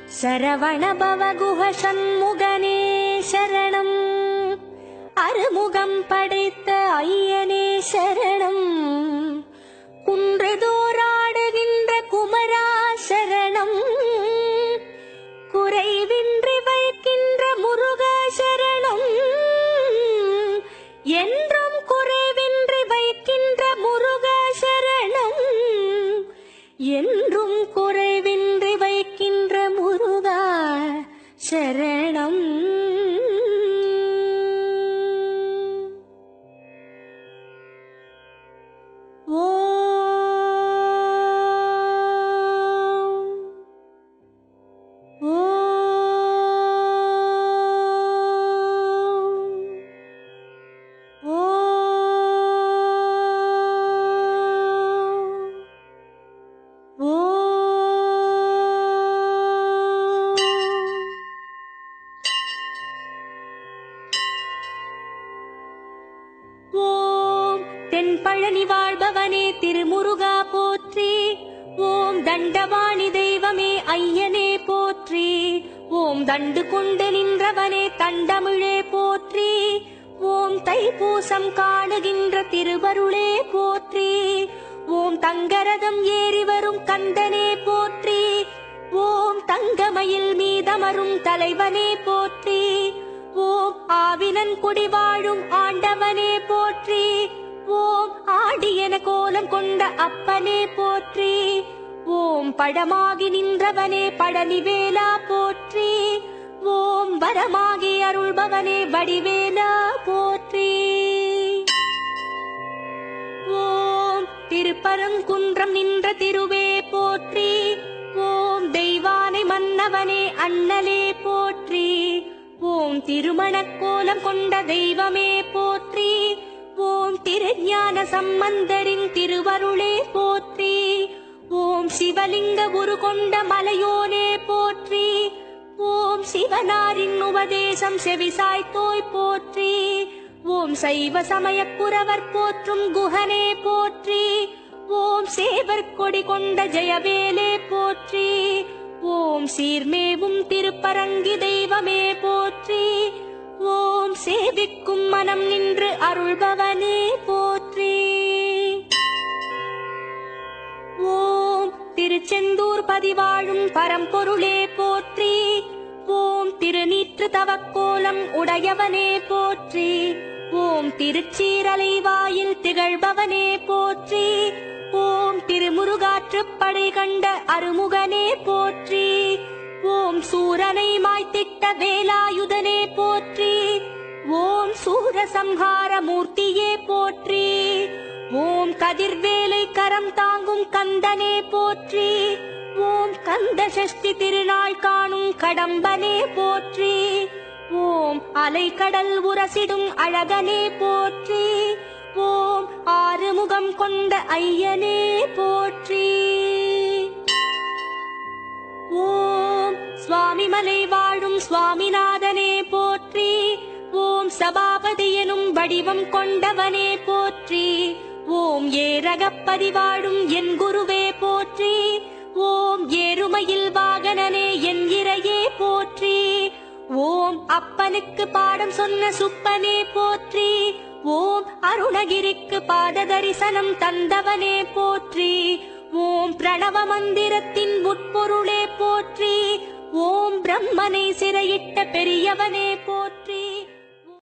சரவண பவகுஹ சண்முகனே சரணம் அருமுகம் படைத்த ஐயனே சரணம் குன்றுதோராடுகின்ற குமரா சரணம் குறைவின்றி வைக்கின்ற முருகா சரணம் என்றும் குறைவின்றி வைக்கின்ற முருகா சரணம் என்றும் குறைவின்றி வைக்கின்ற முருகா சரணம் ஓம் ஓம் ஓம் ஓம் ஓம் தென்பழனி வாழ்பவனே திருமுருகா போற்றி ஓம் தண்டவாணி தெய்வமே ஐயனே போற்றி ஓம் தண்டு கொண்டு நின்றவனே தண்டமிழே போற்றி ஓம் தைப்பூசம் காணுகின்ற திருவருளே போற்றி ஓம் தங்கரதம் ஏறி வரும் கந்தனே போற்றி ஓம் தங்கமயில் மீதமரும் தலைவனே போற்றி ஓம் ஆவினன் குடி வாழும் ஆண்டவனே போற்றி ஓம் ஆடியன கோலம் கொண்ட அப்பனே போற்றி ஓம் படமாகி நின்றவனே பழனிவேலா போற்றி ஓம் வரமாகி அருள்பவனே வடிவேலா போற்றி ஓம் திருப்பரங்குன்றம் நின்ற திருவே போற்றி ஓம் தெய்வானை மன்னவனே அண்ணலே போற்றி ஓம் திருமணக் கோலம் கொண்ட தெய்வமே போற்றி ஓம் திருஞான சம்பந்தரின் திருவருளே போற்றி ஓம் சிவலிங்க உரு கொண்ட மலையோனே போற்றி ஓம் சிவனாரின் உபதேசம் செவிசாய்த்தோய் போற்றி ஓம் சைவ சமயக் குரவர் போற்றும் குஹனே போற்றி ஓம் சேவர் கொடி கொண்ட ஜெயவேலே போற்றி ஓம் சீர்மேவும் திருப்பரங்கி தெய்வமே போற்றி ஓம் சேவிக்கும் மனம் நின்று அருள்பவனே போற்றி ஓம் திருச்செந்தூர் பதிவாழும் பரம்பொருளே போற்றி ஓம் திருநீற்று தவக்கோலம் உடையவனே போற்றி ஓம் திருச்சீரலை வாயில் திகழ்பவனே போற்றி ஓம் திருமுருகாற்றுப்படை கண்ட அருமுகனே போற்றி ஓம் சூரனை மாய்த்திட்ட வேலாயுதனே போற்றி ஓம் சூரசம்ஹார மூர்த்தியே போற்றி ஓம் கதிர்வேலை கரம் தாங்கும் கந்தனே போற்றி ஓம் கந்த சஷ்டி திருநாள் காணும் கடம்பனே போற்றி ஓம் அலைக்கடல் உரசிடும் அழகனே போற்றி ஓம் ஆறுமுகம் கொண்ட ஐயனே போற்றி ஓம் சுவாமிமலை வாழும் சுவாமிநாதனே போற்றி ஓம் சபாபதி எனும் வடிவம் கொண்டவனே போற்றி ஓம் ஏரகப்பதி வாழும் என் குருவே போற்றி ஓம் ஏறுமையில் வாகனனே என் இறையே போற்றி ஓம் அப்பனுக்கு பாடம் சொன்ன சுப்பனே போற்றி ஓம் அருணகிரிக்கு பாத தரிசனம் தந்தவனே போற்றி ஓம் பிரணவ மந்திரத்தின் உட்பொருளே போற்றி ஓம் பிரம்மனை சிறையிட்ட பெரியவனே போற்றி